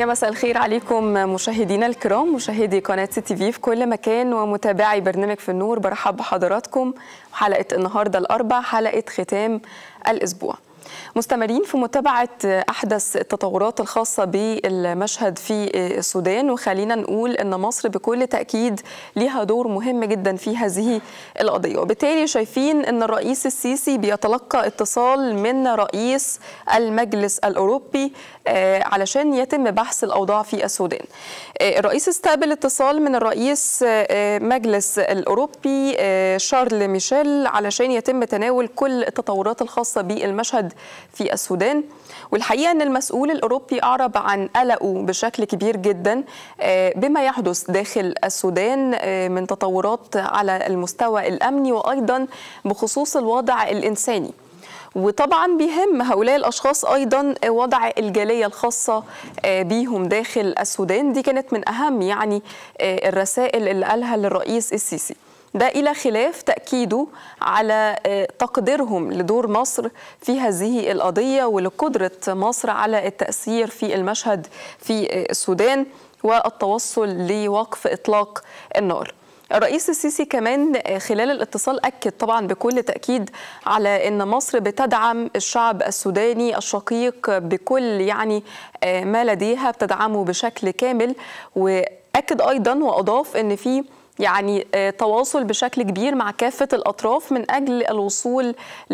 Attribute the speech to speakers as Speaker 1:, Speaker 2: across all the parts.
Speaker 1: مساء الخير عليكم مشاهدينا الكرام مشاهدي قناة تي في في كل مكان ومتابعي برنامج في النور برحب بحضراتكم وحلقة النهاردة الأربع حلقة ختام الأسبوع مستمرين في متابعة أحدث التطورات الخاصة بالمشهد في السودان وخلينا نقول أن مصر بكل تأكيد لها دور مهم جدا في هذه القضية وبالتالي شايفين أن الرئيس السيسي بيتلقى اتصال من رئيس المجلس الأوروبي علشان يتم بحث الأوضاع في السودان الرئيس استقبل اتصال من الرئيس مجلس الأوروبي شارل ميشيل علشان يتم تناول كل التطورات الخاصة بالمشهد في السودان والحقيقه ان المسؤول الاوروبي اعرب عن قلقه بشكل كبير جدا بما يحدث داخل السودان من تطورات على المستوى الامني وايضا بخصوص الوضع الانساني وطبعا بيهم هؤلاء الاشخاص ايضا وضع الجاليه الخاصه بيهم داخل السودان دي كانت من اهم يعني الرسائل اللي قالها للرئيس السيسي ده إلى خلاف تأكيده على تقديرهم لدور مصر في هذه القضية ولقدرة مصر على التأثير في المشهد في السودان والتوصل لوقف إطلاق النار الرئيس السيسي كمان خلال الاتصال أكد طبعا بكل تأكيد على أن مصر بتدعم الشعب السوداني الشقيق بكل يعني ما لديها بتدعمه بشكل كامل وأكد أيضا وأضاف أن في يعني تواصل بشكل كبير مع كافة الأطراف من أجل الوصول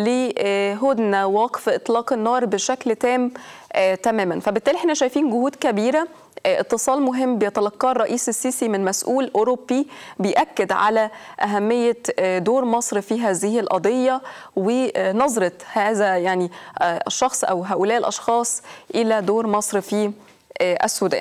Speaker 1: لهدنة وقف إطلاق النار بشكل تام تماما فبالتالي احنا شايفين جهود كبيرة اتصال مهم بيتلقاه الرئيس السيسي من مسؤول أوروبي بيأكد على أهمية دور مصر في هذه القضية ونظرة هذا يعني الشخص أو هؤلاء الأشخاص إلى دور مصر في السودان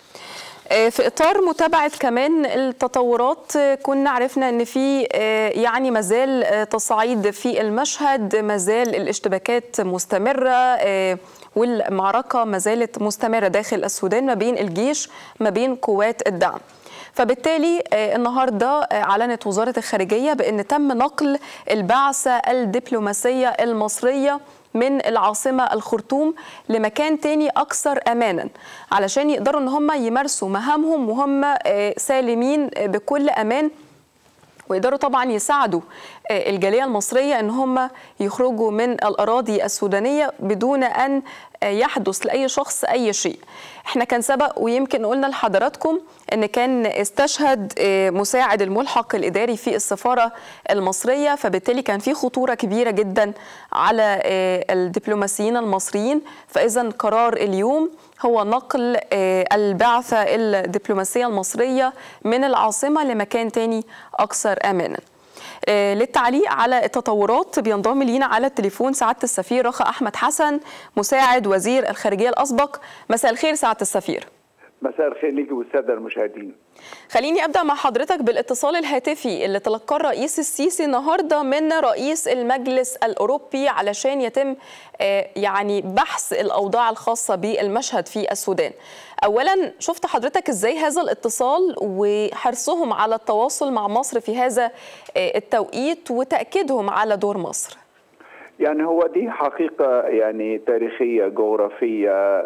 Speaker 1: في اطار متابعه كمان التطورات كنا عرفنا ان في يعني مازال تصعيد في المشهد مازال الاشتباكات مستمره والمعركه ما زالت مستمره داخل السودان ما بين الجيش ما بين قوات الدعم فبالتالي النهارده اعلنت وزاره الخارجيه بان تم نقل البعثه الدبلوماسيه المصريه من العاصمة الخرطوم لمكان تاني أكثر أمانا علشان يقدروا أن هم يمارسوا مهامهم وهم سالمين بكل أمان ويقدروا طبعا يساعدوا الجالية المصرية أن هم يخرجوا من الأراضي السودانية بدون أن يحدث لأي شخص أي شيء احنا كان سبق ويمكن قلنا لحضراتكم ان كان استشهد مساعد الملحق الاداري في السفاره المصريه فبالتالي كان في خطوره كبيره جدا على الدبلوماسيين المصريين فاذا قرار اليوم هو نقل البعثه الدبلوماسيه المصريه من العاصمه لمكان تاني اكثر امانا للتعليق على التطورات بينضم لينا على التليفون سعاده السفير رخا احمد حسن مساعد وزير الخارجيه الاسبق مساء الخير سعاده السفير
Speaker 2: مساء الخير ليكي والساده المشاهدين
Speaker 1: خليني ابدا مع حضرتك بالاتصال الهاتفي اللي تلقاه الرئيس السيسي النهارده من رئيس المجلس الاوروبي علشان يتم يعني بحث الاوضاع الخاصه بالمشهد في السودان. اولا شفت حضرتك ازاي هذا الاتصال وحرصهم على التواصل مع مصر في هذا التوقيت وتاكيدهم على دور مصر.
Speaker 2: يعني هو دي حقيقه يعني تاريخيه جغرافيه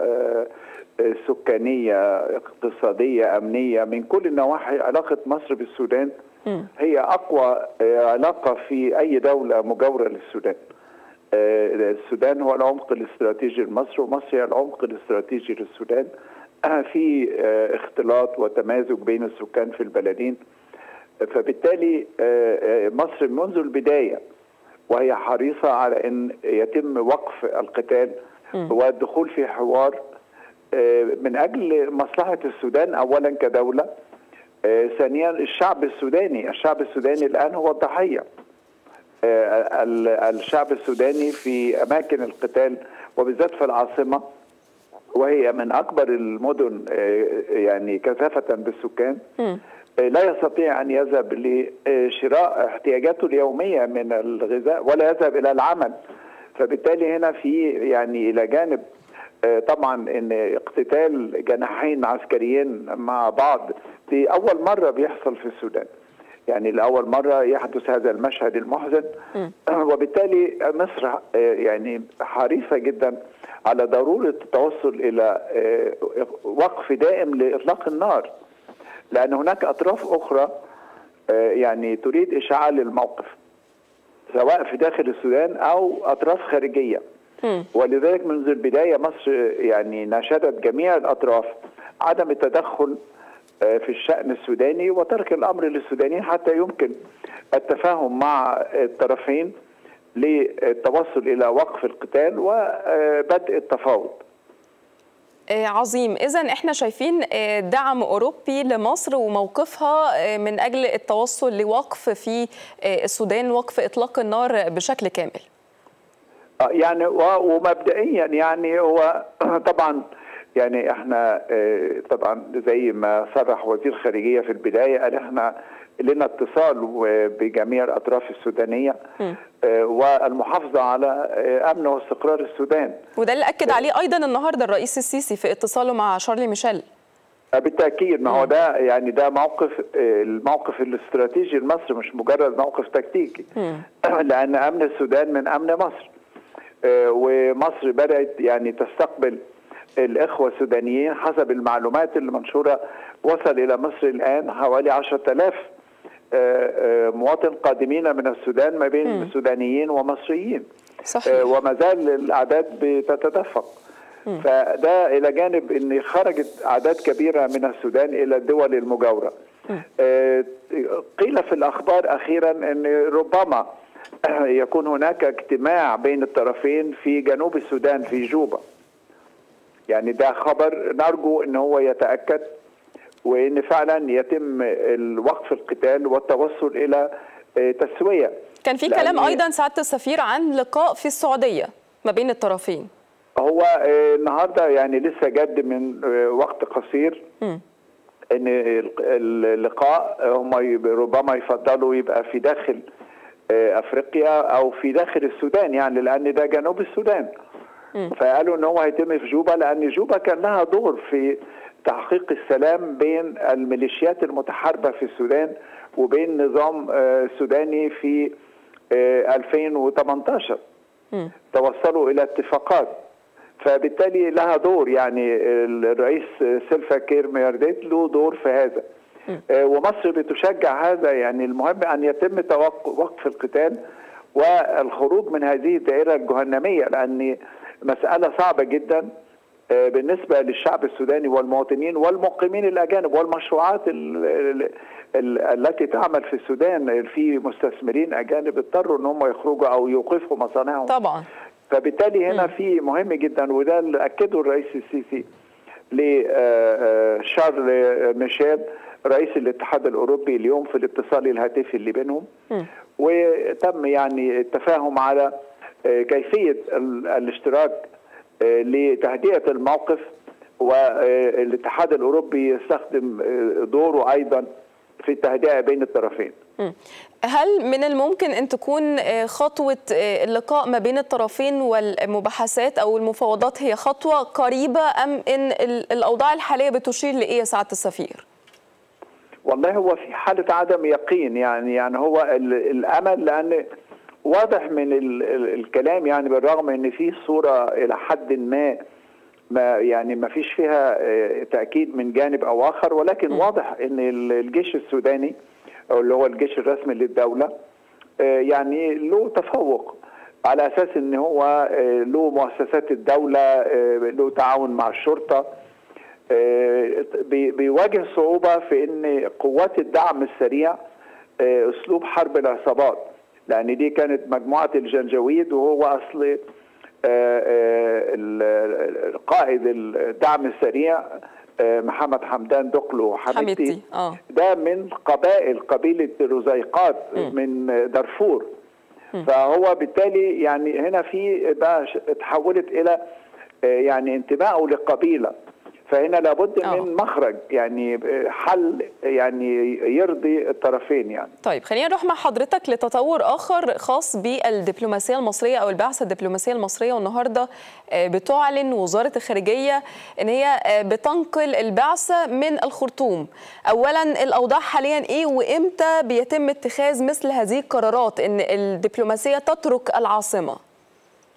Speaker 2: سكانيه اقتصاديه امنيه من كل النواحي علاقه مصر بالسودان هي اقوى علاقه في اي دوله مجاوره للسودان السودان هو العمق الاستراتيجي لمصر ومصر هي العمق الاستراتيجي للسودان في اختلاط وتمازج بين السكان في البلدين فبالتالي مصر منذ البدايه وهي حريصه على ان يتم وقف القتال والدخول في حوار من اجل مصلحه السودان اولا كدوله ثانيا الشعب السوداني الشعب السوداني الان هو الضحيه الشعب السوداني في اماكن القتال وبالذات في العاصمه وهي من اكبر المدن يعني كثافه بالسكان لا يستطيع ان يذهب لشراء احتياجاته اليوميه من الغذاء ولا يذهب الى العمل فبالتالي هنا في يعني الى جانب طبعا ان اقتتال جناحين عسكريين مع بعض دي اول مره بيحصل في السودان يعني لاول مره يحدث هذا المشهد المحزن وبالتالي مصر يعني حريصه جدا على ضروره التوصل الى وقف دائم لاطلاق النار لان هناك اطراف اخرى يعني تريد اشعال الموقف سواء في داخل السودان او اطراف خارجيه ولذلك منذ البدايه مصر يعني ناشدت جميع الاطراف عدم التدخل في الشان السوداني وترك الامر للسودانيين حتى يمكن التفاهم مع الطرفين للتوصل الى وقف القتال وبدء التفاوض.
Speaker 1: عظيم اذا احنا شايفين دعم اوروبي لمصر وموقفها من اجل التوصل لوقف في السودان وقف اطلاق النار بشكل كامل
Speaker 2: يعني ومبدئيا يعني هو طبعا يعني احنا طبعا زي ما صرح وزير الخارجيه في البدايه قال احنا لنا اتصال بجميع الاطراف السودانيه والمحافظه على امن واستقرار السودان
Speaker 1: وده اللي اكد عليه ايضا النهارده الرئيس السيسي في اتصاله مع شارلي ميشيل
Speaker 2: بالتاكيد ما هو ده يعني ده موقف الموقف الاستراتيجي لمصر مش مجرد موقف تكتيكي لان امن السودان من امن مصر ومصر بدات يعني تستقبل الاخوه السودانيين حسب المعلومات اللي منشوره وصل الى مصر الان حوالي 10000 مواطن قادمين من السودان ما بين م. سودانيين ومصريين
Speaker 1: صحيح.
Speaker 2: وما زال الاعداد بتتدفق م. فده الى جانب ان خرجت اعداد كبيره من السودان الى الدول المجاوره قيل في الاخبار اخيرا ان ربما يكون هناك اجتماع بين الطرفين في جنوب السودان في جوبا يعني ده خبر نرجو ان هو يتاكد وان فعلا يتم وقف القتال والتوصل الى تسويه
Speaker 1: كان في كلام ايضا سعاده السفير عن لقاء في السعوديه ما بين الطرفين
Speaker 2: هو النهارده يعني لسه جد من وقت قصير م. ان اللقاء هم ربما يفضلوا يبقى في داخل افريقيا او في داخل السودان يعني لان ده جنوب السودان م. فقالوا ان هو هيتم في جوبا لان جوبا كان لها دور في تحقيق السلام بين الميليشيات المتحاربة في السودان وبين النظام السوداني في 2018 م. توصلوا إلى اتفاقات فبالتالي لها دور يعني الرئيس سيلفا كير ميرديت له دور في هذا م. ومصر بتشجع هذا يعني المهم أن يتم وقف القتال والخروج من هذه الدائرة الجهنمية لأن مسألة صعبة جدا بالنسبه للشعب السوداني والمواطنين والمقيمين الاجانب والمشروعات ال ال ال التي تعمل في السودان في مستثمرين اجانب اضطروا ان هم يخرجوا او يوقفوا مصانعهم
Speaker 1: طبعا
Speaker 2: فبالتالي هنا في مهم جدا وده اللي اكده الرئيس السيسي لشارل ميشيل رئيس الاتحاد الاوروبي اليوم في الاتصال الهاتفي اللي بينهم م. وتم يعني التفاهم على كيفيه الاشتراك لتهدئه الموقف والاتحاد الاوروبي يستخدم دوره ايضا في التهدئه بين الطرفين.
Speaker 1: هل من الممكن ان تكون خطوه اللقاء ما بين الطرفين والمباحثات او المفاوضات هي خطوه قريبه ام ان الاوضاع الحاليه بتشير لايه يا سعاده السفير؟
Speaker 2: والله هو في حاله عدم يقين يعني يعني هو الامل لان واضح من ال ال الكلام يعني بالرغم ان في صوره الى حد ما ما يعني ما فيش فيها تاكيد من جانب او اخر ولكن م. واضح ان الجيش السوداني او اللي هو الجيش الرسمي للدوله يعني له تفوق على اساس ان هو له مؤسسات الدوله له تعاون مع الشرطه بيواجه صعوبه في ان قوات الدعم السريع اسلوب حرب العصابات لان دي كانت مجموعه الجنجويد وهو اصل قائد الدعم السريع محمد حمدان دقلو حميدتي
Speaker 1: آه.
Speaker 2: ده من قبائل قبيله الرزيقات من دارفور فهو بالتالي يعني هنا في بقى تحولت الى يعني انتمائه لقبيله فهنا لابد أوه. من مخرج يعني حل يعني يرضي الطرفين يعني
Speaker 1: طيب خلينا نروح مع حضرتك لتطور اخر خاص بالدبلوماسيه المصريه او البعثه الدبلوماسيه المصريه والنهارده بتعلن وزاره الخارجيه ان هي بتنقل البعثه من الخرطوم اولا الاوضاع حاليا ايه وامتى بيتم اتخاذ مثل هذه القرارات ان الدبلوماسيه تترك العاصمه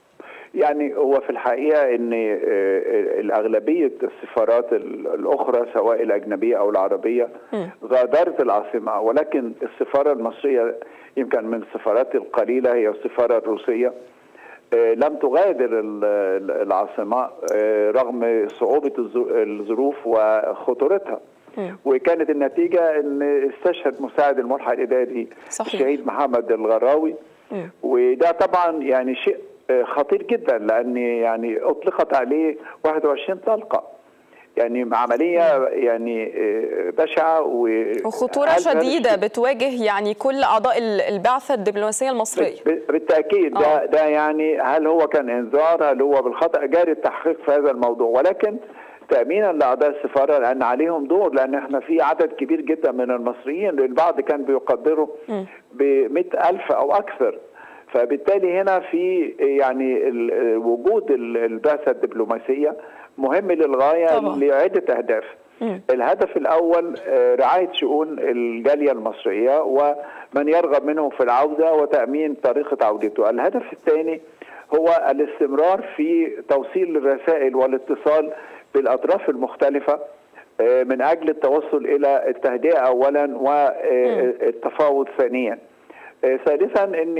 Speaker 2: يعني هو في الحقيقه ان الاغلبيه السفارات الاخرى سواء الاجنبيه او العربيه غادرت العاصمه ولكن السفاره المصريه يمكن من السفارات القليله هي السفاره الروسيه لم تغادر العاصمه رغم صعوبه الظروف وخطورتها وكانت النتيجه ان استشهد مساعد الملحق الاداري صحيح. الشهيد محمد الغراوي وده طبعا يعني شيء خطير جدا لان يعني اطلقت عليه 21 طلقه يعني عمليه يعني بشعه
Speaker 1: وخطوره شديده بتواجه يعني كل اعضاء البعثه الدبلوماسيه المصريه
Speaker 2: بالتاكيد ده ده يعني هل هو كان انذار هل هو بالخطا جاري التحقيق في هذا الموضوع ولكن تامينا لاعضاء السفاره لان عليهم دور لان احنا في عدد كبير جدا من المصريين البعض كان بيقدروا ب ألف او اكثر فبالتالي هنا في يعني وجود البعثه الدبلوماسيه مهم للغايه طبعا. لعده اهداف مم. الهدف الاول رعايه شؤون الجاليه المصريه ومن يرغب منهم في العوده وتامين طريقه عودته الهدف الثاني هو الاستمرار في توصيل الرسائل والاتصال بالاطراف المختلفه من اجل التوصل الى التهدئه اولا والتفاوض ثانيا ثالثا ان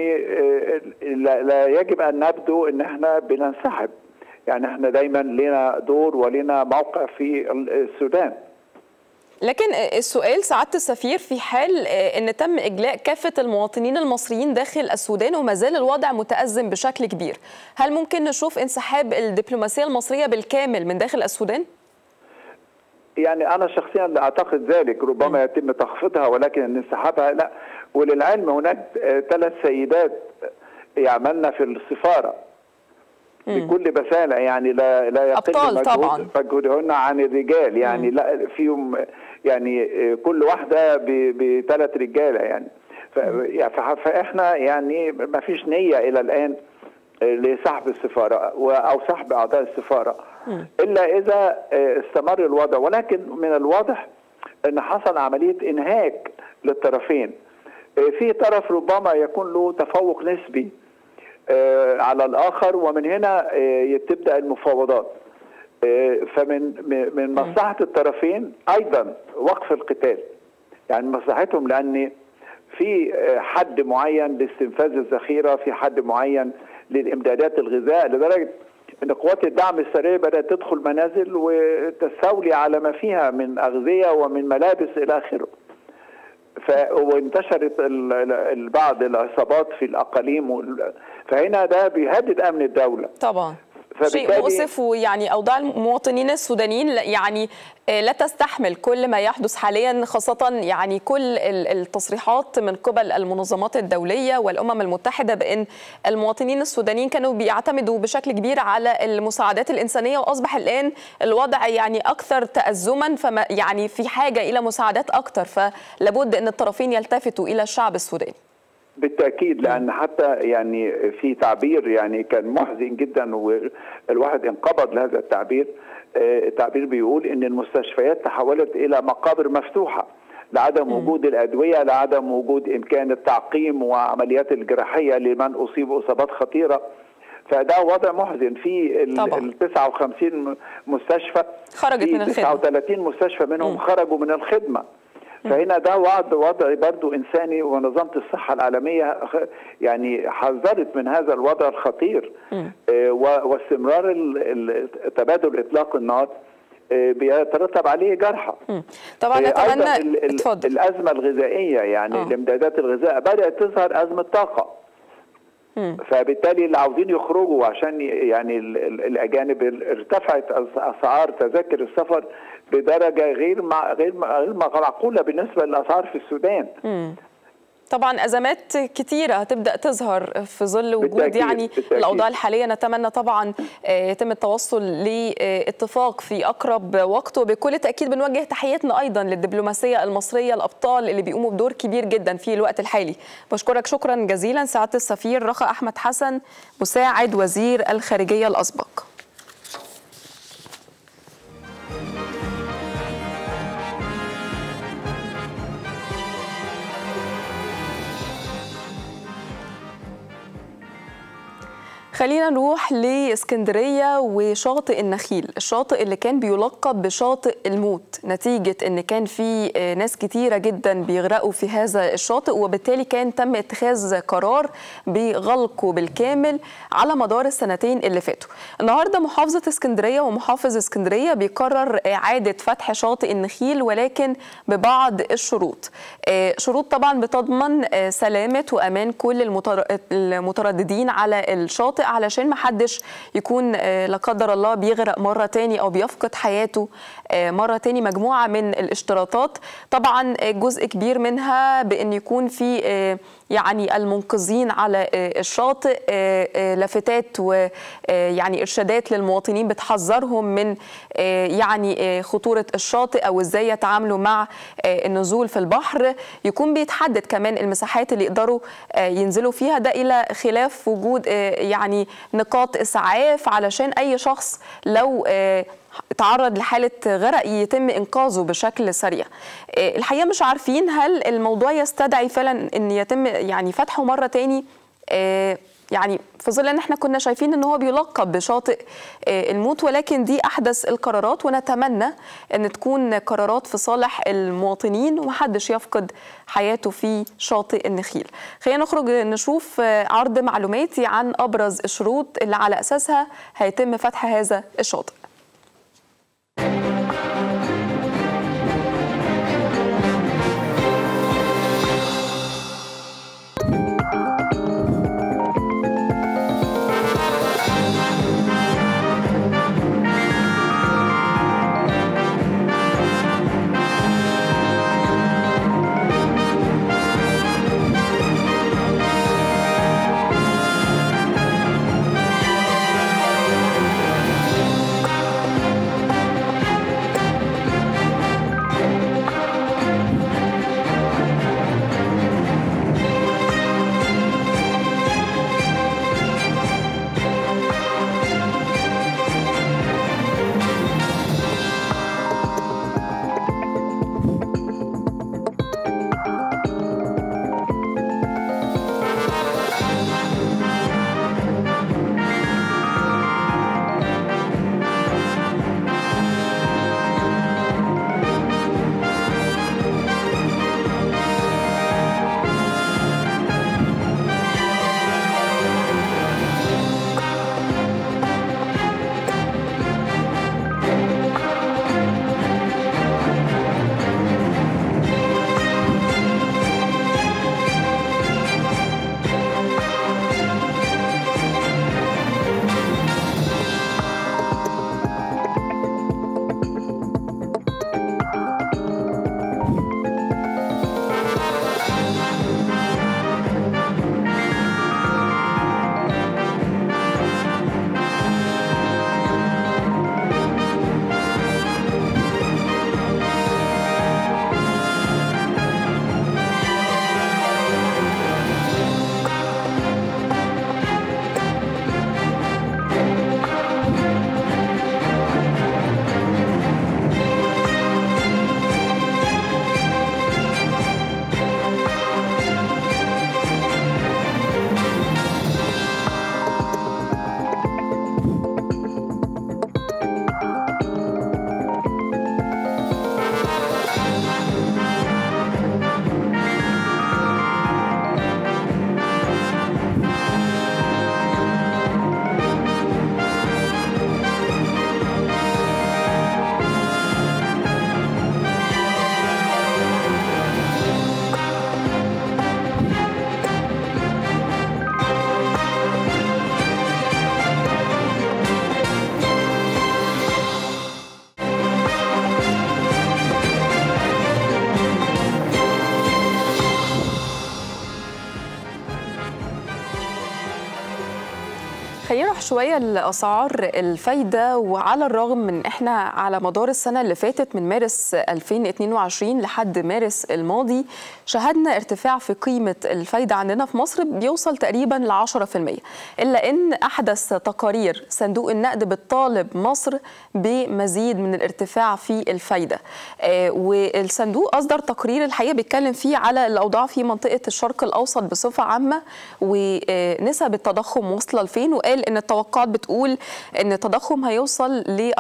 Speaker 2: لا يجب ان نبدو ان احنا بننسحب يعني احنا دايما لنا دور ولنا موقع في السودان
Speaker 1: لكن السؤال سعاده السفير في حال ان تم اجلاء كافه المواطنين المصريين داخل السودان وما زال الوضع متازم بشكل كبير، هل ممكن نشوف انسحاب الدبلوماسيه المصريه بالكامل من داخل السودان؟
Speaker 2: يعني انا شخصيا لا اعتقد ذلك ربما يتم تخفيضها ولكن انسحابها لا وللعلم هناك ثلاث سيدات يعملن في السفاره بكل بساله يعني لا لا
Speaker 1: يقل مجهود
Speaker 2: مجهودهن عن الرجال يعني مم. لا فيهم يعني كل واحده بثلاث رجاله يعني فاحنا يعني ما فيش نيه الى الان لسحب السفاره او سحب اعضاء السفاره الا اذا استمر الوضع ولكن من الواضح ان حصل عمليه انهاك للطرفين في طرف ربما يكون له تفوق نسبي على الاخر ومن هنا تبدا المفاوضات فمن من مصلحه الطرفين ايضا وقف القتال يعني مصلحتهم لان في حد معين لاستنفاذ الذخيره في حد معين للامدادات الغذاء لدرجه ان قوات الدعم السريع بدات تدخل منازل وتستولي على ما فيها من اغذيه ومن ملابس الى اخره ف... وانتشرت بعض العصابات في الاقاليم فهنا ده بيهدد امن الدوله
Speaker 1: طبعا شيء مؤسف ويعني اوضاع المواطنين السودانيين يعني لا تستحمل كل ما يحدث حاليا خاصه يعني كل التصريحات من قبل المنظمات الدوليه والامم المتحده بان المواطنين السودانيين كانوا بيعتمدوا بشكل كبير على المساعدات الانسانيه واصبح الان الوضع يعني اكثر تازما فما يعني في حاجه الى مساعدات اكثر فلابد ان الطرفين يلتفتوا الى الشعب السوداني.
Speaker 2: بالتاكيد لان حتى يعني في تعبير يعني كان محزن جدا والواحد انقبض لهذا التعبير التعبير بيقول ان المستشفيات تحولت الى مقابر مفتوحه لعدم وجود الادويه لعدم وجود امكان التعقيم وعمليات الجراحيه لمن اصيبوا اصابات خطيره فده وضع محزن في ال 59 مستشفى
Speaker 1: خرجت من الخدمه
Speaker 2: 39 مستشفى منهم م. خرجوا من الخدمه فهنا ده وضع وضع برضه انساني ومنظمه الصحه العالميه يعني حذرت من هذا الوضع الخطير آه واستمرار تبادل اطلاق النار آه بيترتب عليه جرحى
Speaker 1: طبعا نتمنى
Speaker 2: اتفضل الازمه الغذائيه يعني أوه. الامدادات الغذاء بدات تظهر ازمه طاقه فبالتالي اللي عاوزين يخرجوا عشان يعني الاجانب ارتفعت اسعار تذاكر السفر بدرجه غير مع غير غير معقوله بالنسبه للاسعار في السودان.
Speaker 1: مم. طبعا ازمات كتيره هتبدا تظهر في ظل وجود بالتأكيد يعني بالتأكيد. الاوضاع الحاليه نتمنى طبعا يتم التوصل لاتفاق في اقرب وقت وبكل تاكيد بنوجه تحياتنا ايضا للدبلوماسيه المصريه الابطال اللي بيقوموا بدور كبير جدا في الوقت الحالي بشكرك شكرا جزيلا سعاده السفير رخا احمد حسن مساعد وزير الخارجيه الاسبق خلينا نروح لاسكندريه وشاطئ النخيل الشاطئ اللي كان بيلقب بشاطئ الموت نتيجه ان كان في ناس كتيره جدا بيغرقوا في هذا الشاطئ وبالتالي كان تم اتخاذ قرار بغلقه بالكامل على مدار السنتين اللي فاتوا النهارده محافظه اسكندريه ومحافظ اسكندريه بيقرر اعاده فتح شاطئ النخيل ولكن ببعض الشروط شروط طبعا بتضمن سلامه وامان كل المترددين على الشاطئ علشان ما حدش يكون لا قدر الله بيغرق مره تاني او بيفقد حياته مره تاني مجموعه من الاشتراطات طبعا جزء كبير منها بان يكون في يعني المنقذين على الشاطئ لافتات ويعني ارشادات للمواطنين بتحذرهم من يعني خطوره الشاطئ او ازاي يتعاملوا مع النزول في البحر يكون بيتحدد كمان المساحات اللي يقدروا ينزلوا فيها ده الى خلاف وجود يعني نقاط اسعاف علشان اي شخص لو تعرض لحالة غرق يتم إنقاذه بشكل سريع الحقيقة مش عارفين هل الموضوع يستدعي فعلا أن يتم يعني فتحه مرة تاني يعني في ظل ان احنا كنا شايفين ان هو بيلقب بشاطئ الموت ولكن دي احدث القرارات ونتمنى ان تكون قرارات في صالح المواطنين ومحدش يفقد حياته في شاطئ النخيل خلينا نخرج نشوف عرض معلوماتي عن ابرز الشروط اللي على اساسها هيتم فتح هذا الشاطئ خلينا نروح شويه لاسعار الفايده وعلى الرغم من احنا على مدار السنه اللي فاتت من مارس 2022 لحد مارس الماضي شهدنا ارتفاع في قيمه الفايده عندنا في مصر بيوصل تقريبا ل 10% الا ان احدث تقارير صندوق النقد بتطالب مصر بمزيد من الارتفاع في الفايده آه والصندوق اصدر تقرير الحقيقه بيتكلم فيه على الاوضاع في منطقه الشرق الاوسط بصفه عامه ونسب التضخم واصله لفين وقال قال ان التوقعات بتقول ان التضخم هيوصل ل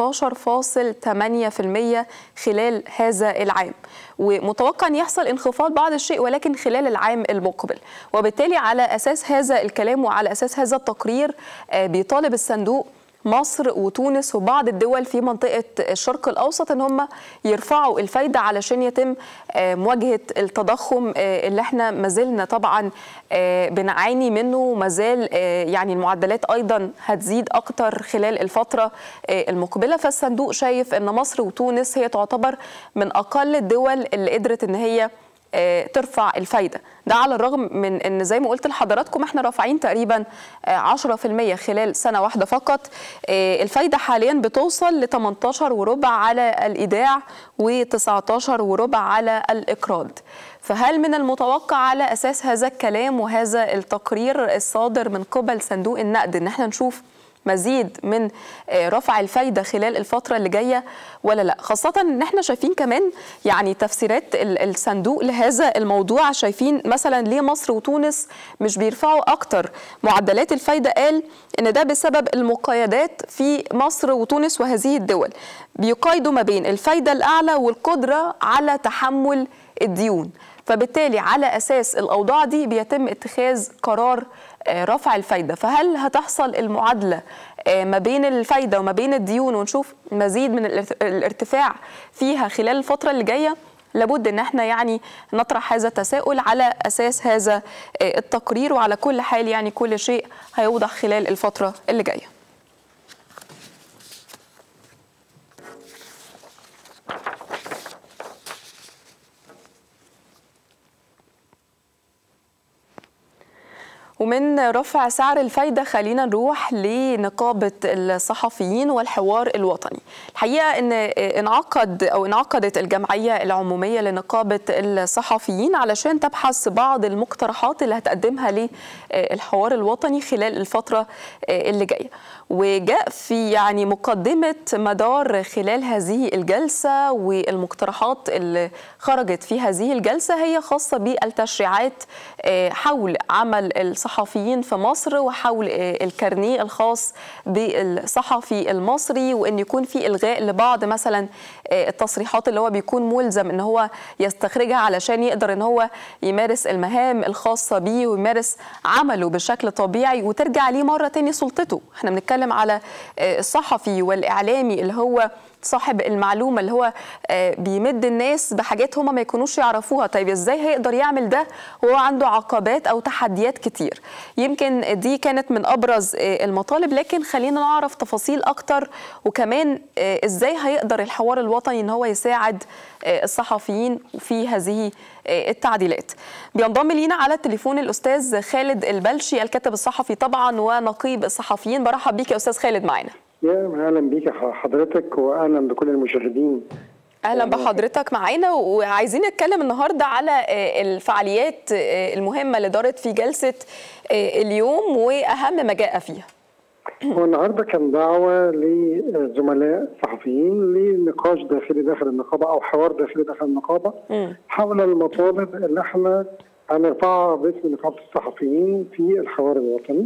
Speaker 1: 14.8% خلال هذا العام ومتوقع ان يحصل انخفاض بعض الشيء ولكن خلال العام المقبل وبالتالي على اساس هذا الكلام وعلى اساس هذا التقرير بيطالب الصندوق مصر وتونس وبعض الدول في منطقة الشرق الأوسط أن هم يرفعوا الفايدة علشان يتم مواجهة التضخم اللي احنا ما زلنا طبعا بنعاني منه وما زال يعني المعدلات أيضا هتزيد أكتر خلال الفترة المقبلة فالصندوق شايف أن مصر وتونس هي تعتبر من أقل الدول اللي قدرت أن هي ترفع الفايده ده على الرغم من ان زي ما قلت لحضراتكم احنا رافعين تقريبا 10% خلال سنه واحده فقط الفايده حاليا بتوصل ل 18 وربع على الايداع و19 وربع على الاقراض فهل من المتوقع على اساس هذا الكلام وهذا التقرير الصادر من قبل صندوق النقد ان احنا نشوف مزيد من رفع الفايدة خلال الفترة اللي جاية ولا لا خاصة ان احنا شايفين كمان يعني تفسيرات الصندوق لهذا الموضوع شايفين مثلا ليه مصر وتونس مش بيرفعوا اكتر معدلات الفايدة قال ان ده بسبب المقايدات في مصر وتونس وهذه الدول بيقايدوا ما بين الفايدة الأعلى والقدرة على تحمل الديون فبالتالي على اساس الاوضاع دي بيتم اتخاذ قرار رفع الفايده فهل هتحصل المعادله ما بين الفايده وما بين الديون ونشوف مزيد من الارتفاع فيها خلال الفتره اللي جايه لابد ان احنا يعني نطرح هذا التساؤل على اساس هذا التقرير وعلى كل حال يعني كل شيء هيوضح خلال الفتره اللي جايه ومن رفع سعر الفايدة خلينا نروح لنقابة الصحفيين والحوار الوطني الحقيقة أن انعقد أو انعقدت الجمعية العمومية لنقابة الصحفيين علشان تبحث بعض المقترحات اللي هتقدمها للحوار الوطني خلال الفترة اللي جاية وجاء في يعني مقدمة مدار خلال هذه الجلسة والمقترحات اللي خرجت في هذه الجلسة هي خاصة بالتشريعات حول عمل الصحفيين في مصر وحول الكارنيه الخاص بالصحفي المصري وان يكون في الغاء لبعض مثلا التصريحات اللي هو بيكون ملزم ان هو يستخرجها علشان يقدر ان هو يمارس المهام الخاصه بيه ويمارس عمله بشكل طبيعي وترجع ليه مره تاني سلطته احنا بنتكلم على الصحفي والاعلامي اللي هو صاحب المعلومة اللي هو بيمد الناس بحاجات هما ما يكونوش يعرفوها طيب ازاي هيقدر يعمل ده وهو عنده عقبات او تحديات كتير يمكن دي كانت من ابرز المطالب لكن خلينا نعرف تفاصيل اكتر وكمان ازاي هيقدر الحوار الوطني ان هو يساعد الصحفيين في هذه التعديلات بينضم لينا على التليفون الاستاذ خالد البلشي الكاتب الصحفي طبعا ونقيب الصحفيين برحب بيك يا استاذ خالد معانا
Speaker 3: يا اهلا بيك حضرتك واهلا بكل المشاهدين
Speaker 1: اهلا بحضرتك معانا وعايزين نتكلم النهارده على الفعاليات المهمه اللي دارت في جلسه اليوم واهم ما جاء فيها
Speaker 3: هو النهارده كان دعوه لزملاء صحفيين لنقاش داخلي داخل النقابه او حوار داخلي داخل النقابه حول المطالب اللي احنا هنرفعها باسم نقابه الصحفيين في الحوار الوطني.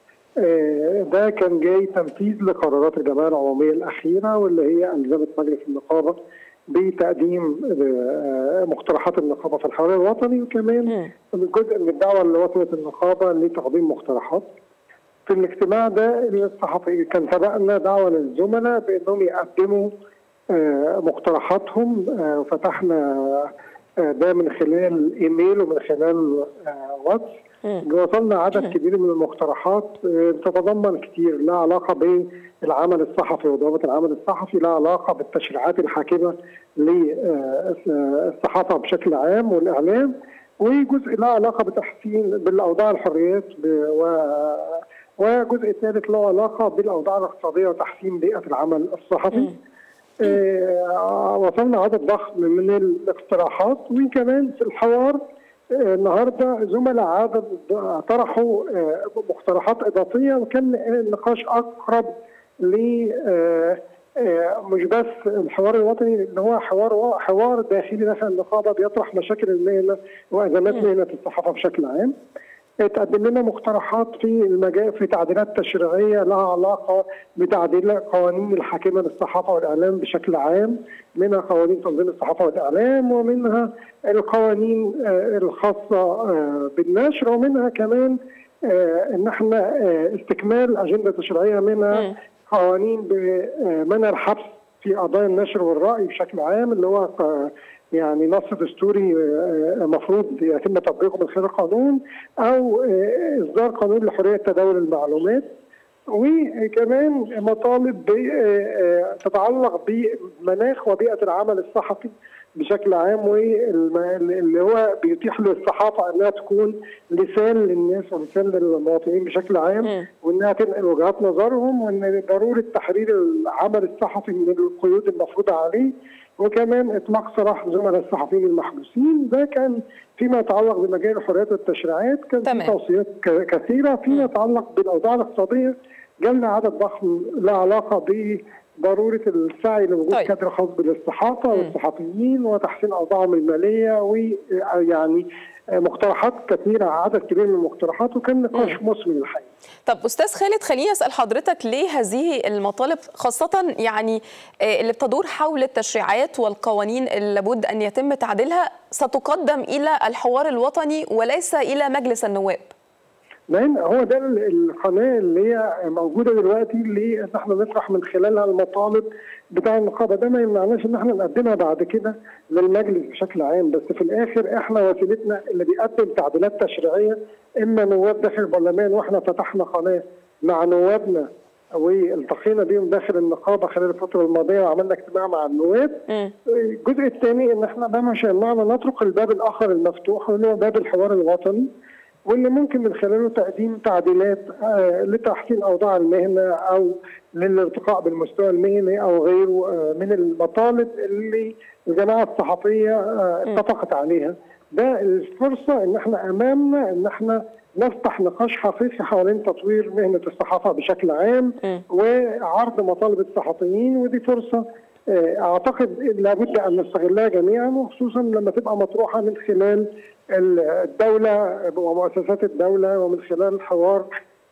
Speaker 3: ده كان جاي تنفيذ لقرارات الجمعيه العموميه الاخيره واللي هي الزمت مجلس النقابه بتقديم مقترحات النقابه في الحوار الوطني وكمان جزء من الدعوه اللي وصلت النقابه لتقديم مقترحات. في الاجتماع ده الصحفي كان سبقنا دعوه للزملاء بانهم يقدموا مقترحاتهم وفتحنا ده من خلال ايميل ومن خلال واتس وصلنا عدد كبير من المقترحات بتتضمن كتير لها علاقه بالعمل الصحفي وضوابط العمل الصحفي لها علاقه بالتشريعات الحاكمه للصحافه بشكل عام والاعلام وجزء له علاقه بتحسين بالاوضاع الحريات و وجزء ثالث له علاقه بالاوضاع الاقتصاديه وتحسين بيئه العمل الصحفي. آه وصلنا عدد ضخم من الاقتراحات وكمان في الحوار آه النهارده زملاء عدد طرحوا آه مقترحات اضافيه وكان النقاش اقرب ل مش بس الحوار الوطني اللي هو حوار حوار داخلي داخل النقابه بيطرح مشاكل المهنه وازمات مهنه الصحافه بشكل عام. تقدم لنا مقترحات في المجال في تعديلات تشريعيه لها علاقه بتعديل قوانين الحاكمه للصحافه والاعلام بشكل عام منها قوانين تنظيم الصحافه والاعلام ومنها القوانين الخاصه بالنشر ومنها كمان ان احنا استكمال اجنده تشريعيه منها قوانين بمنع الحبس في قضايا النشر والراي بشكل عام اللي هو يعني نص دستوري مفروض يتم تطبيقه من خلال قانون او اصدار قانون لحريه تداول المعلومات وكمان مطالب تتعلق بمناخ وبيئه العمل الصحفي بشكل عام واللي هو بيتيح للصحافه انها تكون لسان للناس ولسان للمواطنين بشكل عام وانها تنقل وجهات نظرهم وان ضروره تحرير العمل الصحفي من القيود المفروضه عليه وكمان اطلاق سراح زملاء الصحفيين المحبوسين ده كان فيما يتعلق بمجال الحريات والتشريعات كان في توصيات كثيره فيما يتعلق بالاوضاع الاقتصاديه جالنا عدد ضخم له علاقه ب ضروره السعي لوجود طيب. كادر خاص بالصحافه والصحفيين وتحسين اوضاعهم الماليه ويعني مقترحات كثيره عدد كبير من المقترحات وكان نقاش مثمر الحقيقه.
Speaker 1: طب استاذ خالد خليني اسال حضرتك ليه هذه المطالب خاصه يعني اللي بتدور حول التشريعات والقوانين اللي لابد ان يتم تعديلها ستقدم الى الحوار الوطني وليس الى مجلس النواب؟
Speaker 3: لان هو ده القناه اللي هي موجوده دلوقتي اللي احنا نطرح من خلالها المطالب بتاع النقابه ده ما يمنعناش ان احنا نقدمها بعد كده للمجلس بشكل عام بس في الاخر احنا وسيلتنا اللي بيقدم تعديلات تشريعيه اما نواب داخل البرلمان واحنا فتحنا قناه مع نوابنا والتقينا بيهم داخل النقابه خلال الفتره الماضيه وعملنا اجتماع مع النواب. الجزء الثاني ان احنا ده مش هيمنعنا نترك الباب الاخر المفتوح اللي هو باب الحوار الوطني واللي ممكن من خلاله تقديم تعديلات لتحسين اوضاع المهنه او للارتقاء بالمستوى المهني او غيره من المطالب اللي الجماعه الصحفيه اتفقت عليها. ده الفرصه ان احنا امامنا ان احنا نفتح نقاش حقيقي حوالين تطوير مهنه الصحافه بشكل عام وعرض مطالب الصحفيين ودي فرصه اعتقد لابد ان نستغلها جميعا وخصوصا لما تبقى مطروحه من خلال الدوله ومؤسسات الدوله ومن خلال حوار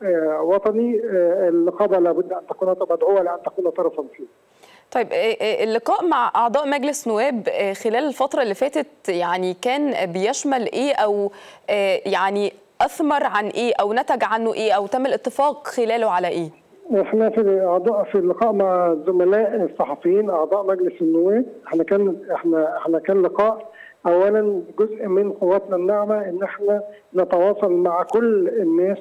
Speaker 3: وطني النقابه لابد ان تكون مدعوه لان تكون طرفا فيه.
Speaker 1: طيب اللقاء مع اعضاء مجلس نواب خلال الفتره اللي فاتت يعني كان بيشمل ايه او يعني اثمر عن ايه او نتج عنه ايه او تم الاتفاق خلاله على ايه؟
Speaker 3: احنا في اعضاء في اللقاء مع الزملاء الصحفيين اعضاء مجلس النواب احنا كان احنا احنا كان لقاء اولا جزء من قواتنا الناعمه ان احنا نتواصل مع كل الناس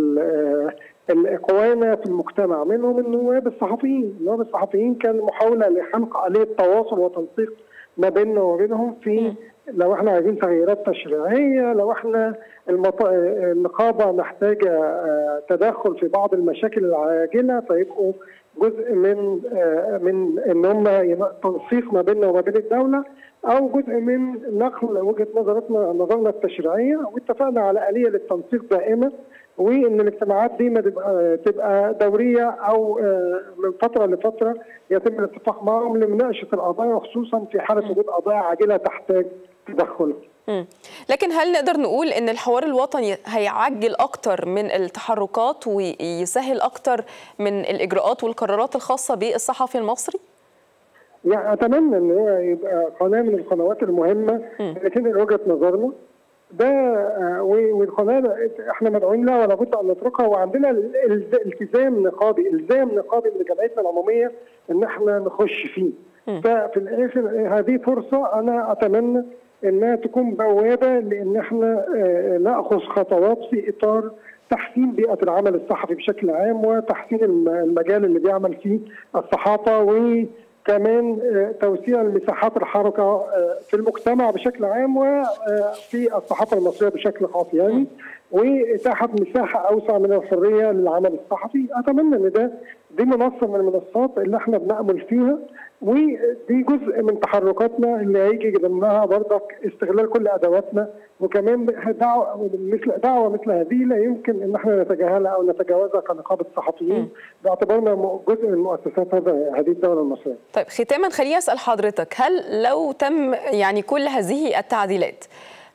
Speaker 3: القوانا في المجتمع منهم النواب الصحفيين، النواب الصحفيين كان محاوله لخلق آلية تواصل وتنسيق ما بيننا وبينهم في لو احنا عايزين تغييرات تشريعيه، لو احنا المط... النقابه محتاجه تدخل في بعض المشاكل العاجله فيبقوا جزء من من ان هم تنسيق ما بيننا وما بين الدوله او جزء من نقل وجهه نظرتنا نظرنا التشريعيه واتفقنا على اليه للتنسيق دائما وان الاجتماعات دي ما تبقى تبقى دوريه او من فتره لفتره يتم الاتفاق معهم لمناقشه القضايا وخصوصا في حاله وجود قضايا عاجله تحتاج تدخل.
Speaker 1: لكن هل نقدر نقول ان الحوار الوطني هيعجل اكتر من التحركات ويسهل اكتر من الاجراءات والقرارات الخاصه بالصحفي المصري؟
Speaker 3: يعني اتمنى ان هو يبقى قناه من القنوات المهمه اللي تنقل وجهه نظرنا ده والقناه احنا مدعوين لها ولا بد ان نتركها وعندنا التزام نقابي الزام نقابي من جمعيتنا العموميه ان احنا نخش فيه ففي الاخر هذه فرصه انا اتمنى انها تكون بوابه لان احنا ناخذ خطوات في اطار تحسين بيئه العمل الصحفي بشكل عام وتحسين المجال اللي بيعمل فيه الصحافه وكمان توسيع المساحات الحركه في المجتمع بشكل عام وفي الصحافه المصريه بشكل خاص يعني واتاحه مساحه اوسع من الحريه للعمل الصحفي اتمنى ان ده دي منصه من المنصات اللي احنا بنامل فيها ودي جزء من تحركاتنا اللي هيجي ضمنها برضك استغلال كل ادواتنا وكمان دعوه مثل دعوه مثل هذه لا يمكن ان احنا نتجاهلها او نتجاوزها كنقابه صحفيين باعتبارنا جزء من مؤسسات هذا هذه الدوله المصريه.
Speaker 1: طيب ختاما خليني اسال حضرتك هل لو تم يعني كل هذه التعديلات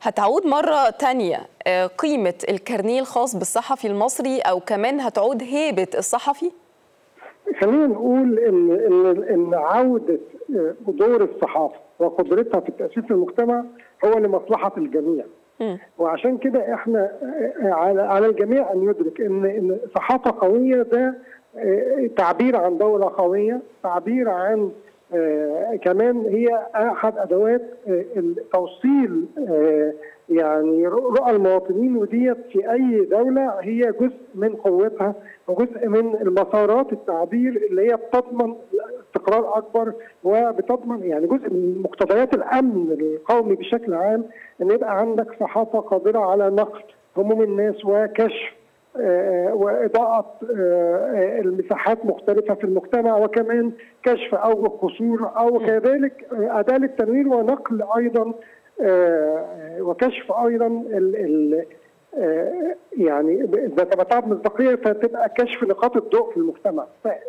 Speaker 1: هتعود مرة تانية قيمة الكارنيه الخاص بالصحفي المصري أو كمان هتعود هيبة الصحفي؟
Speaker 3: خلينا نقول ان ان ان عوده دور الصحافه وقدرتها في التاثير في المجتمع هو لمصلحه الجميع. م. وعشان كده احنا على على الجميع ان يدرك ان ان صحافه قويه ده تعبير عن دوله قويه، تعبير عن آه كمان هي احد ادوات آه توصيل آه يعني رؤى المواطنين وديت في اي دوله هي جزء من قوتها وجزء من المسارات التعبير اللي هي بتضمن استقرار اكبر وبتضمن يعني جزء من مقتضيات الامن القومي بشكل عام ان يبقى عندك صحافه قادره على نقل هموم الناس وكشف وإضاءة المساحات مختلفة في المجتمع وكمان كشف أوجه قصور أو كذلك أداة للتنوير ونقل أيضا وكشف أيضا ال ال يعني إذا تبعت مصداقية فتبقى كشف نقاط الضوء في المجتمع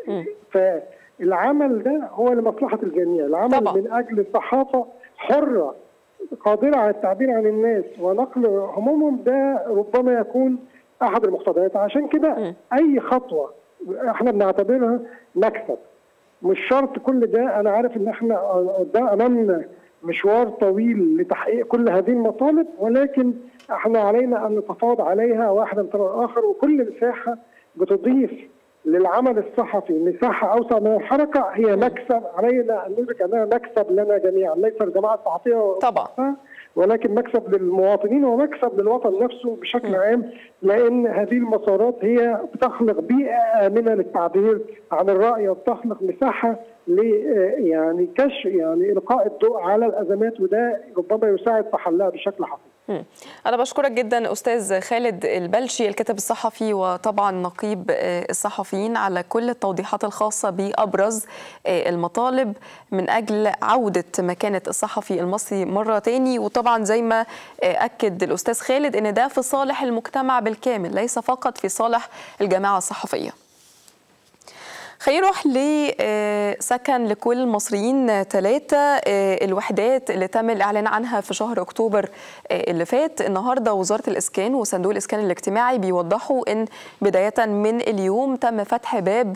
Speaker 3: فالعمل ده هو لمصلحة الجميع العمل طبعا. من أجل صحافة حرة قادرة على التعبير عن الناس ونقل همومهم ده ربما يكون احد المقتضيات عشان كده اي خطوه احنا بنعتبرها مكسب مش شرط كل ده انا عارف ان احنا قدام امامنا مشوار طويل لتحقيق كل هذه المطالب ولكن احنا علينا ان نتفاوض عليها واحدا ترى الاخر وكل مساحه بتضيف للعمل الصحفي مساحه اوسع من الحركه هي مكسب علينا ان ندرك انها مكسب لنا جميعا ليس الجماعه الصحفيه
Speaker 1: طبعا
Speaker 3: ولكن مكسب للمواطنين ومكسب للوطن نفسه بشكل عام لان هذه المسارات هي بتخلق بيئه امنه للتعبير عن الراي وبتخلق مساحه ل يعني كشف يعني القاء الضوء على الازمات وده ربما يساعد في حلها بشكل حقيقي.
Speaker 1: أنا بشكرك جدا أستاذ خالد البلشي الكاتب الصحفي وطبعا نقيب الصحفيين على كل التوضيحات الخاصة بأبرز المطالب من أجل عودة مكانة الصحفي المصري مرة تاني وطبعا زي ما أكد الأستاذ خالد أن ده في صالح المجتمع بالكامل ليس فقط في صالح الجماعة الصحفية خلينا نروح لسكن لكل المصريين ثلاثة الوحدات اللي تم الإعلان عنها في شهر أكتوبر اللي فات النهاردة وزارة الإسكان وصندوق الإسكان الاجتماعي بيوضحوا أن بداية من اليوم تم فتح باب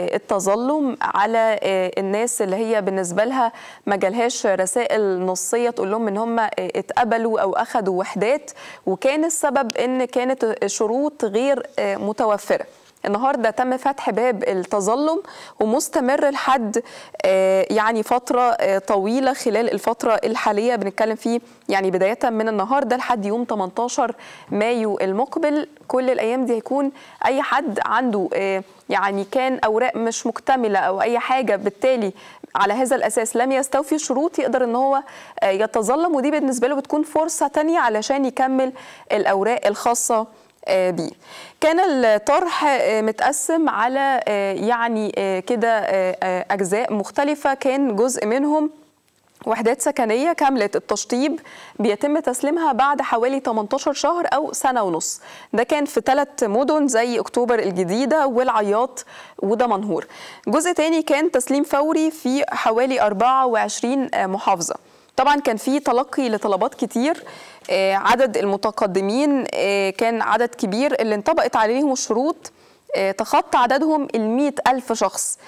Speaker 1: التظلم على الناس اللي هي بالنسبة لها ما جالهاش رسائل نصية تقول لهم أن هم اتقبلوا أو أخذوا وحدات وكان السبب أن كانت شروط غير متوفرة النهارده تم فتح باب التظلم ومستمر لحد يعني فتره طويله خلال الفتره الحاليه بنتكلم فيه يعني بدايه من النهارده لحد يوم 18 مايو المقبل كل الايام دي هيكون اي حد عنده يعني كان اوراق مش مكتمله او اي حاجه بالتالي على هذا الاساس لم يستوفي الشروط يقدر ان هو يتظلم ودي بالنسبه له بتكون فرصه تانية علشان يكمل الاوراق الخاصه بيه كان الطرح متقسم على يعني كده اجزاء مختلفه كان جزء منهم وحدات سكنيه كامله التشطيب بيتم تسليمها بعد حوالي 18 شهر او سنه ونص ده كان في ثلاث مدن زي اكتوبر الجديده والعياط ودمنهور جزء تاني كان تسليم فوري في حوالي 24 محافظه طبعا كان في تلقي لطلبات كتير عدد المتقدمين كان عدد كبير اللي انطبقت عليهم الشروط تخطى عددهم ال ألف شخص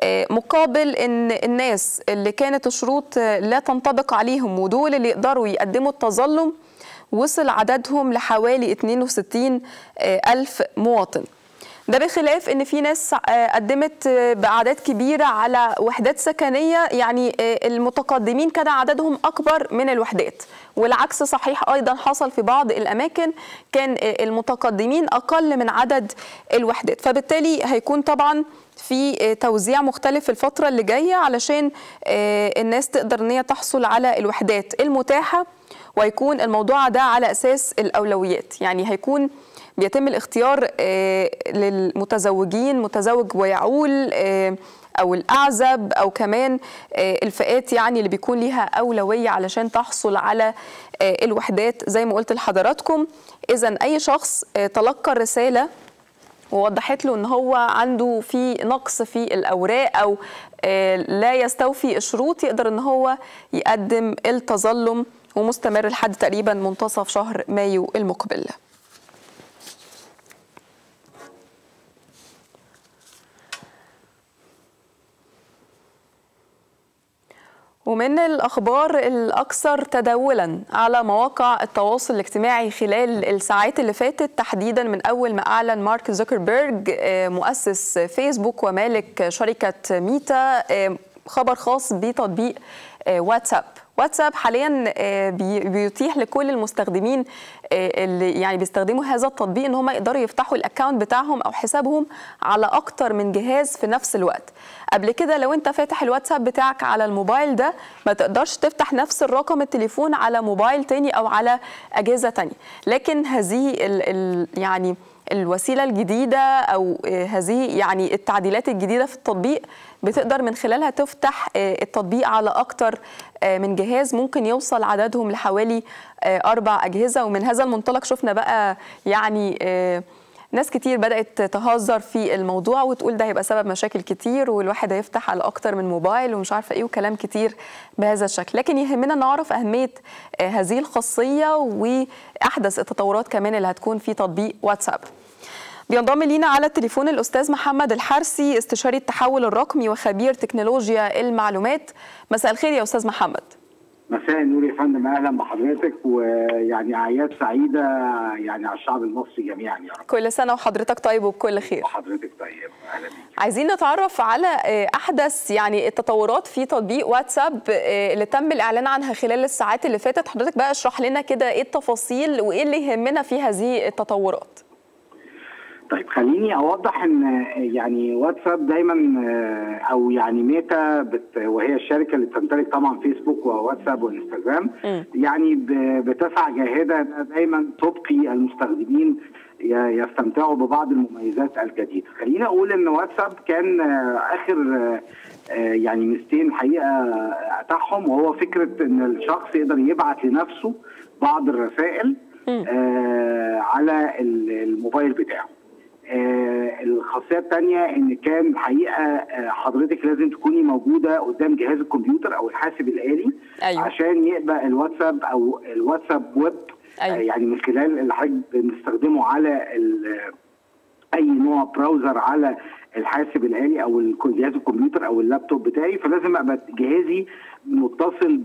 Speaker 1: مقابل ان الناس اللي كانت الشروط لا تنطبق عليهم ودول اللي يقدروا يقدموا التظلم وصل عددهم لحوالي 62 ألف مواطن ده بخلاف ان في ناس قدمت باعداد كبيره على وحدات سكنيه يعني المتقدمين كان عددهم اكبر من الوحدات والعكس صحيح ايضا حصل في بعض الاماكن كان المتقدمين اقل من عدد الوحدات فبالتالي هيكون طبعا في توزيع مختلف في الفتره اللي جايه علشان الناس تقدر ان هي تحصل على الوحدات المتاحه ويكون الموضوع ده على اساس الاولويات يعني هيكون بيتم الاختيار للمتزوجين متزوج ويعول او الاعزب او كمان الفئات يعني اللي بيكون ليها اولويه علشان تحصل على الوحدات زي ما قلت لحضراتكم اذا اي شخص تلقى الرساله ووضحت له ان هو عنده في نقص في الاوراق او لا يستوفي الشروط يقدر ان هو يقدم التظلم ومستمر لحد تقريبا منتصف شهر مايو المقبل ومن الأخبار الأكثر تداولا على مواقع التواصل الاجتماعي خلال الساعات اللي فاتت تحديدا من أول ما أعلن مارك زوكربيرج مؤسس فيسبوك ومالك شركة ميتا خبر خاص بتطبيق واتساب واتساب حاليا بيتيح لكل المستخدمين اللي يعني بيستخدموا هذا التطبيق ان هم يقدروا يفتحوا الاكونت بتاعهم او حسابهم على اكتر من جهاز في نفس الوقت قبل كده لو انت فاتح الواتساب بتاعك على الموبايل ده ما تقدرش تفتح نفس الرقم التليفون على موبايل تاني او على اجهزه تانية لكن هذه ال ال يعني الوسيله الجديده او هذه يعني التعديلات الجديده في التطبيق بتقدر من خلالها تفتح التطبيق على اكتر من جهاز ممكن يوصل عددهم لحوالي اربع اجهزه ومن هذا المنطلق شفنا بقى يعني ناس كتير بدات تهزر في الموضوع وتقول ده هيبقى سبب مشاكل كتير والواحد هيفتح على اكتر من موبايل ومش عارفه ايه وكلام كتير بهذا الشكل لكن يهمنا نعرف اهميه هذه الخاصيه واحدث التطورات كمان اللي هتكون في تطبيق واتساب بينضم لينا على التليفون الاستاذ محمد الحرسي استشاري التحول الرقمي وخبير تكنولوجيا المعلومات مساء الخير يا استاذ محمد
Speaker 4: مساء النور يا فندم اهلا بحضرتك ويعني اعياد سعيده يعني على الشعب المصري جميعا يا رب
Speaker 1: كل سنه وحضرتك طيب وبكل خير
Speaker 4: وحضرتك طيب اهلا بيك
Speaker 1: عايزين نتعرف على احدث يعني التطورات في تطبيق واتساب اللي تم الاعلان عنها خلال الساعات اللي فاتت حضرتك بقى اشرح لنا كده ايه التفاصيل وايه اللي يهمنا في هذه التطورات
Speaker 4: طيب خليني اوضح ان يعني واتساب دايما او يعني ميتا بت وهي الشركه اللي بتمتلك طبعا فيسبوك وواتساب وانستغرام يعني بتسعى جاهده دايما تبقي المستخدمين يستمتعوا ببعض المميزات الجديده. خليني اقول ان واتساب كان اخر يعني ميزتين الحقيقه اتاحهم وهو فكره ان الشخص يقدر يبعت لنفسه بعض الرسائل على الموبايل بتاعه. آه الخاصيه الثانيه ان كان الحقيقه آه حضرتك لازم تكوني موجوده قدام جهاز الكمبيوتر او الحاسب الالي
Speaker 1: أيوة.
Speaker 4: عشان يقبل الواتساب او الواتساب ويب
Speaker 1: أيوة.
Speaker 4: آه يعني من خلال اللي حضرتك بنستخدمه على اي نوع براوزر على الحاسب الالي او جهاز الكمبيوتر او اللابتوب بتاعي فلازم ابقى جهازي متصل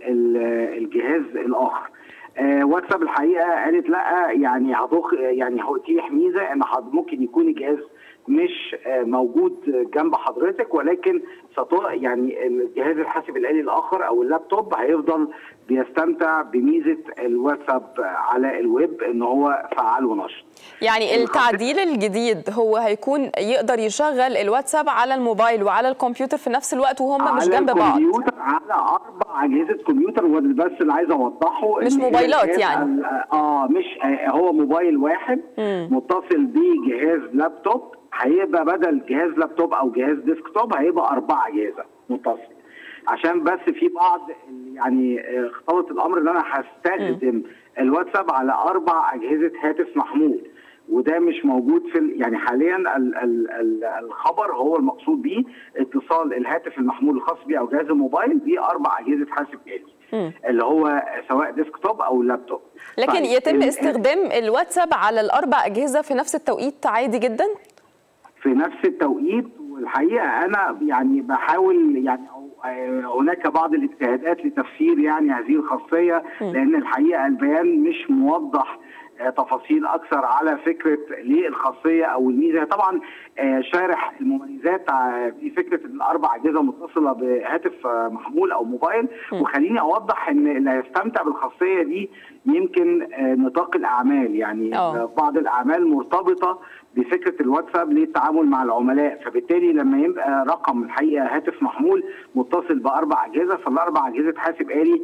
Speaker 4: بالجهاز الاخر آه واتساب الحقيقه قالت لا يعني هتخ يعني هتيح ميزه ان ممكن يكون الجهاز مش آه موجود جنب حضرتك ولكن يعني الجهاز الحاسب الالي الاخر او اللابتوب هيفضل بيستمتع بميزه الواتساب على الويب ان هو فعال ونشط.
Speaker 1: يعني التعديل الجديد هو هيكون يقدر يشغل الواتساب على الموبايل وعلى الكمبيوتر في نفس الوقت وهم مش جنب بعض.
Speaker 4: على الكمبيوتر على اربع اجهزه كمبيوتر بس اللي عايز اوضحه
Speaker 1: مش موبايلات يعني
Speaker 4: اه مش هو موبايل واحد م. متصل بجهاز لابتوب هيبقى بدل جهاز لابتوب او جهاز ديسكتوب هيبقى اربع اجهزه متصل عشان بس في بعض يعني اختلط الامر ان انا هستخدم الواتساب على اربع اجهزه هاتف محمول وده مش موجود في يعني حاليا ال ال ال الخبر هو المقصود به اتصال الهاتف المحمول الخاص بيه او جهاز الموبايل باربع اجهزه حاسب آلي اللي هو سواء ديسكتوب او لابتوب
Speaker 1: لكن طيب يتم استخدام الواتساب على الاربع اجهزه في نفس التوقيت عادي جدا
Speaker 4: في نفس التوقيت والحقيقه انا يعني بحاول يعني هناك بعض الاجتهادات لتفسير يعني هذه الخاصيه لان الحقيقه البيان مش موضح تفاصيل اكثر على فكره ليه الخاصيه او الميزه طبعا شارح المميزات في فكره ان الاربع اجهزه متصله بهاتف محمول او موبايل وخليني اوضح ان اللي هيستمتع بالخاصيه دي يمكن نطاق الاعمال يعني أوه. بعض الاعمال مرتبطه بفكره الواتساب للتعامل مع العملاء فبالتالي لما يبقى رقم الحقيقه هاتف محمول متصل باربع اجهزه فالاربع اجهزه حاسب الي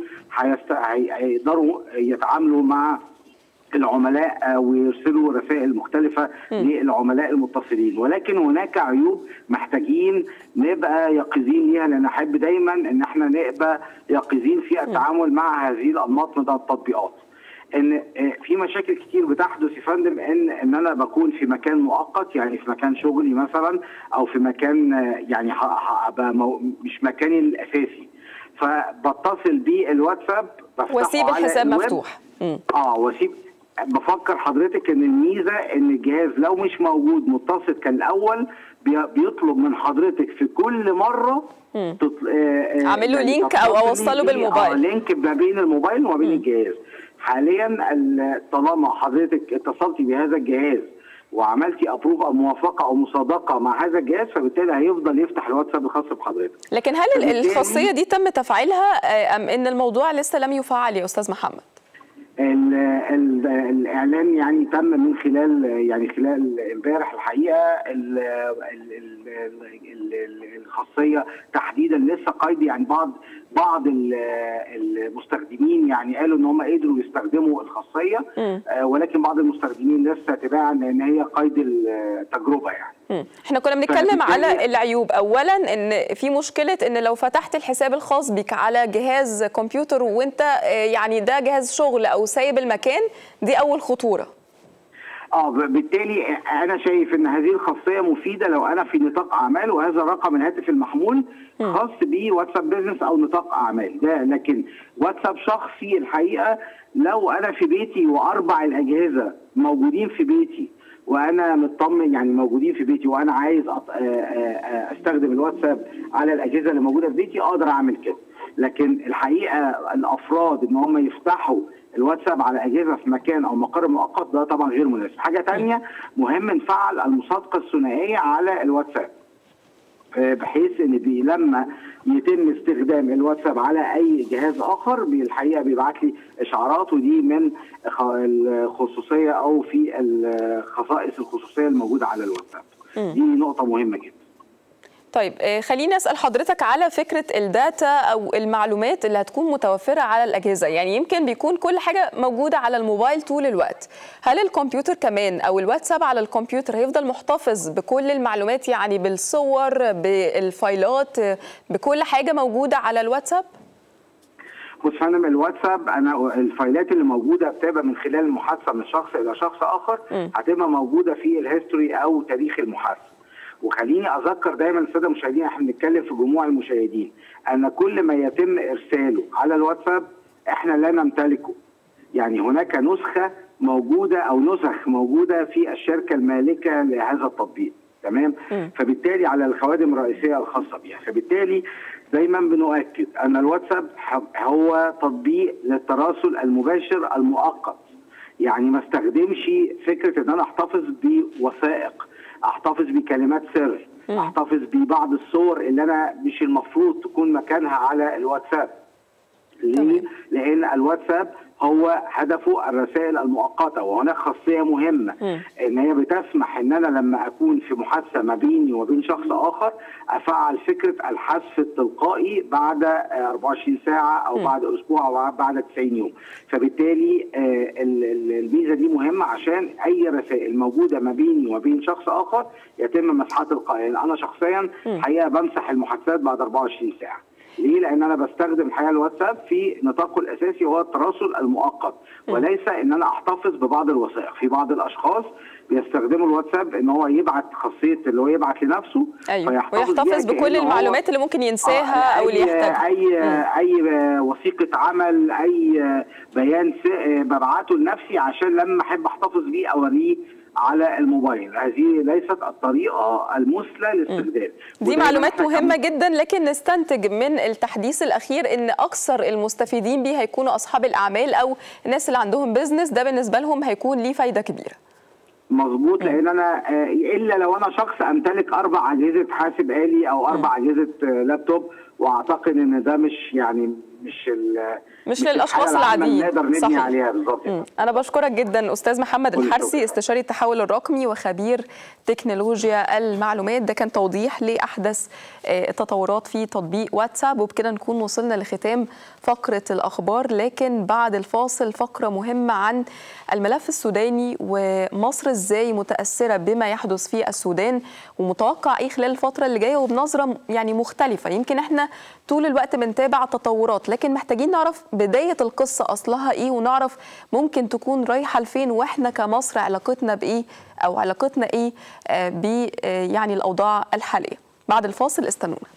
Speaker 4: هيقدروا يتعاملوا مع العملاء ويرسلوا رسائل مختلفه م. للعملاء المتصلين ولكن هناك عيوب محتاجين نبقى يقظين ليها لان احب دايما ان احنا نبقى يقظين في التعامل مع هذه الانماط من التطبيقات ان في مشاكل كتير بتحدث يا فندم ان ان انا بكون في مكان مؤقت يعني في مكان شغلي مثلا او في مكان يعني مش مكاني الاساسي فبتصل بالواتساب بفتحه
Speaker 1: واسيب
Speaker 4: على
Speaker 1: الحساب
Speaker 4: الويب.
Speaker 1: مفتوح مم.
Speaker 4: اه واسيب بفكر حضرتك ان الميزه ان الجهاز لو مش موجود متصل كالاول بي- بيطلب من حضرتك في كل مره تطل... آه، آه،
Speaker 1: أعمل له
Speaker 4: يعني
Speaker 1: لينك أو
Speaker 4: تتصلي
Speaker 1: أوصله
Speaker 4: بيه-
Speaker 1: بالموبايل.
Speaker 4: اه لينك ما بين الموبايل وما بين الجهاز حاليا ال- طالما حضرتك اتصلتي بهذا الجهاز وعملتي ابروف او موافقه او مصادقه مع هذا الجهاز فبالتالي هيفضل يفتح الواتساب الخاص بحضرتك
Speaker 1: لكن هل ال-
Speaker 4: فبالتالي-
Speaker 1: الخاصيه دي تم تفعيلها آه، ام ان الموضوع لسه لم يفعل يا استاذ محمد
Speaker 4: ال ال الاعلان يعني تم من خلال يعني خلال امبارح الحقيقه ال ال ال ال ال الخاصيه تحديدا لسه قيد يعني بعض بعض ال- المستخدمين يعني قالوا ان هم قدروا يستخدموا الخاصيه آه، ولكن بعض المستخدمين لسه تباعا لان هي قيد التجربه يعني
Speaker 1: مم. احنا كنا بنتكلم
Speaker 4: فبالتالي-
Speaker 1: على العيوب اولا ان في مشكله ان لو فتحت الحساب الخاص بيك على جهاز كمبيوتر وانت آه، يعني ده جهاز شغل او سايب المكان دي اول خطوره
Speaker 4: اه ب- بالتالي انا شايف ان هذه الخاصيه مفيده لو انا في نطاق اعمال وهذا رقم الهاتف المحمول خاص بواتساب بيزنس او نطاق اعمال ده لكن واتساب شخصي الحقيقه لو انا في بيتي واربع الاجهزه موجودين في بيتي وانا مطمن يعني موجودين في بيتي وانا عايز أط- آه، آه، آه، استخدم الواتساب على الاجهزه اللي موجوده في بيتي اقدر اعمل كده لكن الحقيقه الافراد ان هم يفتحوا الواتساب على اجهزه في مكان او مقر مؤقت ده طبعا غير مناسب حاجه تانية مهم نفعل المصادقه الثنائيه على الواتساب آه، بحيث ان بي لما يتم استخدام الواتساب على اي جهاز اخر بي- الحقيقه بيبعت لي اشعارات ودي من خ- الخصوصيه او في الخصائص الخصوصيه الموجوده على الواتساب دي نقطه مهمه جدا
Speaker 1: طيب آه، خليني اسال حضرتك على فكره الداتا او المعلومات اللي هتكون متوفره على الاجهزه يعني يمكن بيكون كل حاجه موجوده على الموبايل طول الوقت هل الكمبيوتر كمان او الواتساب على الكمبيوتر هيفضل محتفظ بكل المعلومات يعني بالصور بالفايلات آه، بكل حاجه موجوده على الواتساب
Speaker 4: بص يا فندم الواتساب انا الفايلات اللي موجوده بتبقى من خلال المحادثه من شخص الى شخص اخر هتبقى موجوده في الهيستوري او تاريخ المحادثه وخليني اذكر دايما الساده المشاهدين احنا بنتكلم في جموع المشاهدين ان كل ما يتم ارساله على الواتساب احنا لا نمتلكه يعني هناك نسخه موجوده او نسخ موجوده في الشركه المالكه لهذا التطبيق تمام فبالتالي على الخوادم الرئيسيه الخاصه بها فبالتالي دايما بنؤكد ان الواتساب ح- هو تطبيق للتراسل المباشر المؤقت يعني ما استخدمش فكره ان انا احتفظ بوثائق احتفظ بكلمات سر احتفظ ببعض الصور اللي انا مش المفروض تكون مكانها على الواتساب ليه؟ لان الواتساب هو هدفه الرسائل المؤقته وهناك خاصيه مهمه ان هي بتسمح ان انا لما اكون في محادثه ما بيني وبين شخص اخر افعل فكره الحذف التلقائي بعد آه، 24 ساعه او بعد اسبوع او بعد 90 يوم فبالتالي آه، ال- ال- الميزه دي مهمه عشان اي رسائل موجوده ما بيني وما بين شخص اخر يتم مسحها تلقائيا يعني انا شخصيا حقيقه بمسح المحادثات بعد 24 ساعه ليه؟ لأن أنا بستخدم الحقيقة الواتساب في نطاقه الأساسي وهو التراسل المؤقت وليس إن أنا أحتفظ ببعض الوثائق، في بعض الأشخاص بيستخدموا الواتساب إن هو يبعت خاصية اللي هو يبعت لنفسه
Speaker 1: ايوه
Speaker 4: فيحتفظ
Speaker 1: ويحتفظ
Speaker 4: بيها
Speaker 1: بكل
Speaker 4: كأنه هو-
Speaker 1: المعلومات اللي ممكن ينساها
Speaker 4: آه،
Speaker 1: او اللي
Speaker 4: أي-
Speaker 1: يحتاجها
Speaker 4: اي اي وثيقه عمل اي بيان س- ببعته لنفسي عشان لما احب احتفظ بيه اوريه على الموبايل هذه ليست الطريقه المثلى للاستخدام
Speaker 1: دي
Speaker 4: ودايماً
Speaker 1: معلومات
Speaker 4: إحنا
Speaker 1: مهمة
Speaker 4: كم-
Speaker 1: جدا لكن نستنتج من التحديث الأخير إن أكثر المستفيدين بيه هيكونوا أصحاب الأعمال أو الناس اللي عندهم بيزنس ده بالنسبة لهم هيكون ليه فايدة كبيرة
Speaker 4: مظبوط لان انا آه، الا لو انا شخص امتلك اربع اجهزه حاسب آلي او اربع اجهزه آه، لابتوب واعتقد ان ده مش يعني مش ال-
Speaker 1: مش
Speaker 4: الحالة
Speaker 1: للأشخاص
Speaker 4: العامة اللي
Speaker 1: العاديين.
Speaker 4: نقدر نبني
Speaker 1: صحيح.
Speaker 4: عليها بالظبط
Speaker 1: مم. أنا بشكرك جدا أستاذ محمد
Speaker 4: كل
Speaker 1: الحرسي
Speaker 4: التوفيق.
Speaker 1: استشاري التحول الرقمي وخبير تكنولوجيا المعلومات ده كان توضيح لأحدث آه، التطورات في تطبيق واتساب وبكده نكون وصلنا لختام فقرة الأخبار لكن بعد الفاصل فقرة مهمة عن الملف السوداني ومصر ازاي متأثرة بما يحدث في السودان ومتوقع ايه خلال الفترة اللي جاية وبنظرة يعني مختلفة يمكن احنا طول الوقت بنتابع التطورات لكن محتاجين نعرف بداية القصة أصلها ايه ونعرف ممكن تكون رايحة لفين واحنا كمصر علاقتنا بايه أو علاقتنا ايه آه، ب آه، يعني الأوضاع الحالية بعد الفاصل استنونا